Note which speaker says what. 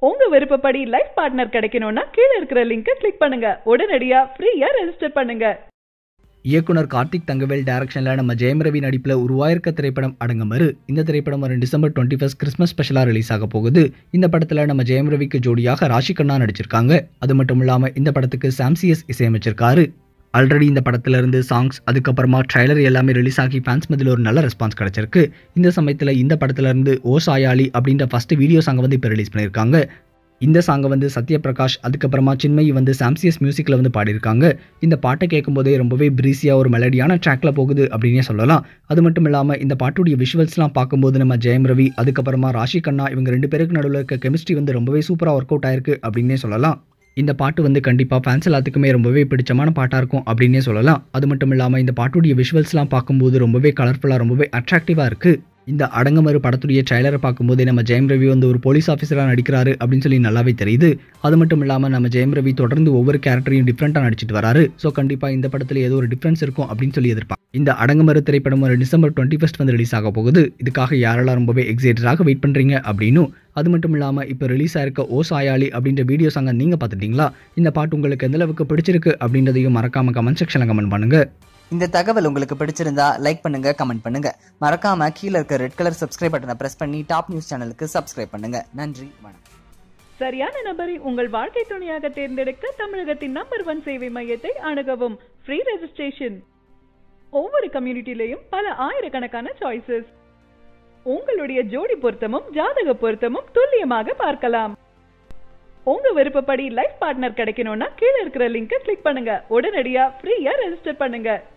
Speaker 1: உங்க விருப்பப்படி life partner கிடைக்கணும்னா கீழே இருக்கிற லிங்கை கிளிக் பண்ணுங்க உடனடியா ஃப்ரீயா ரெஜிஸ்டர் பண்ணுங்க
Speaker 2: இயக்குனர் கார்த்திக் தங்கவேல் டைரக்ஷனில் நம்ம ஜெயம் ரவி நடிப்பில் உருவாயிருக்க திரைப்படம் அடங்கமறு இந்த திரைப்படம் வரும் டிசம்பர் டுவெண்ட்டி ஃபஸ்ட் கிறிஸ்மஸ் ஸ்பெஷலாக ரிலீஸ் ஆக போகுது இந்த படத்தில் நம்ம ஜெயம் ரவிக்கு ஜோடியாக ராஷி கண்ணா நடிச்சிருக்காங்க அது மட்டும் இல்லாமல் இந்த படத்துக்கு சாம்சிஎஸ் இசையமைச்சிருக்காரு ஆல்ரெடி இந்த படத்துல இருந்து சாங்ஸ் அதுக்கப்புறமா ட்ரைலர் எல்லாமே ரிலீஸ் ஆகி ஃபேன்ஸ் மத்தியில் ஒரு நல்ல ரெஸ்பான்ஸ் கிடைச்சிருக்கு இந்த சமயத்தில் இந்த படத்துல இருந்து ஓ சாயாளி அப்படின்ற ஃபர்ஸ்ட் வீடியோ சாங்கை வந்து இப்போ ரிலீஸ் பண்ணியிருக்காங்க இந்த சாங்கை வந்து சத்யபிரகாஷ் அதுக்கப்புறமா சின்மயி வந்து சாம்சியஸ் மியூசிக்கில் வந்து பாடியிருக்காங்க இந்த பாட்டை கேட்கும்போதே ரொம்பவே பிரீஸியாக ஒரு மெலடியான ட்ராக்ல போகுது அப்படின்னே சொல்லலாம் அது மட்டும் இல்லாமல் இந்த பாட்டுடைய விஷுவல்ஸ்லாம் பார்க்கும்போது நம்ம ஜெயம் ரவி அதுக்கப்புறமா ராஷி கண்ணா இவங்க ரெண்டு பேருக்கு நடுவில் இருக்க கெமிஸ்ட்ரி வந்து ரொம்பவே சூப்பராக ஒர்க் அவுட் ஆயிருக்கு அப்படின்னே சொல்லலாம் இந்த பாட்டு வந்து கண்டிப்பாக ஃபேன்ஸ் எல்லாத்துக்குமே ரொம்பவே பிடிச்சமான பாட்டாக இருக்கும் அப்படின்னே சொல்லலாம் அது மட்டும் இல்லாமல் இந்த பாட்டுடைய விஷுவல்ஸ்லாம் பார்க்கும்போது ரொம்பவே கலர்ஃபுல்லாக ரொம்பவே அட்ராக்டிவாக இருக்குது இந்த அடங்கமறு படத்துடைய ட்ரைலரை பார்க்கும்போது நம்ம ஜெயம் ரவி வந்து ஒரு போலீஸ் ஆஃபீஸராக நடிக்கிறாரு அப்படின்னு சொல்லி நல்லாவே தெரியுது அது மட்டும் இல்லாமல் நம்ம ஜெயம் ரவி தொடர்ந்து ஒவ்வொரு கேரக்டரையும் டிஃப்ரெண்ட்டாக நடிச்சிட்டு வராரு ஸோ கண்டிப்பாக இந்த படத்தில் ஏதோ ஒரு டிஃப்ரென்ஸ் இருக்கும் அப்படின்னு சொல்லி எதிர்ப்பாங்க இந்த அடங்கமறு திரைப்படம் ஒரு டிசம்பர் டுவெண்ட்டி ஃபஸ்ட் வந்து ரிலீஸ் ஆக போகுது இதுக்காக யாரெல்லாம் ரொம்பவே எக்ஸைட்டடாக வெயிட் பண்ணுறீங்க அப்படின்னும் அது மட்டும் இல்லாமல் இப்போ ரிலீஸ் ஆயிருக்க ஓ சாயாளி அப்படின்ற வீடியோ சாங்கை நீங்கள் பார்த்துட்டீங்களா இந்த பாட்டு உங்களுக்கு எந்த அளவுக்கு பிடிச்சிருக்கு அப்படின்றதையும் மறக்காம கமெண்ட் செக்ஷனில் கமெண்ட் பண்ணுங்க
Speaker 3: இந்த தகவல் உங்களுக்கு பிடிச்சிருந்தா லைக் பண்ணுங்க கமெண்ட் பண்ணுங்க மறக்காம கீழே இருக்க ரெட் கலர் சப்ஸ்கிரைப் பட்டனை பிரஸ் பண்ணி டாப் நியூஸ் சேனலுக்கு சப்ஸ்கிரைப் பண்ணுங்க நன்றி வணக்கம்
Speaker 1: சரியான நபரை உங்கள் வாழ்க்கை துணையாக தேர்ந்தெடுக்க தமிழகத்தின் நம்பர் ஒன் சேவை மையத்தை அணுகவும் ஃப்ரீ ரெஜிஸ்ட்ரேஷன் ஒவ்வொரு கம்யூனிட்டிலையும் பல ஆயிரக்கணக்கான சாய்ஸஸ் உங்களுடைய ஜோடி பொருத்தமும் ஜாதக பொருத்தமும் துல்லியமாக பார்க்கலாம் உங்க விருப்பப்படி லைஃப் பார்ட்னர் கிடைக்கணும்னா கீழே இருக்கிற லிங்கை கிளிக் பண்ணுங்க உடனடியா ஃப்ரீயா ரெஜிஸ்டர் பண்ணுங்க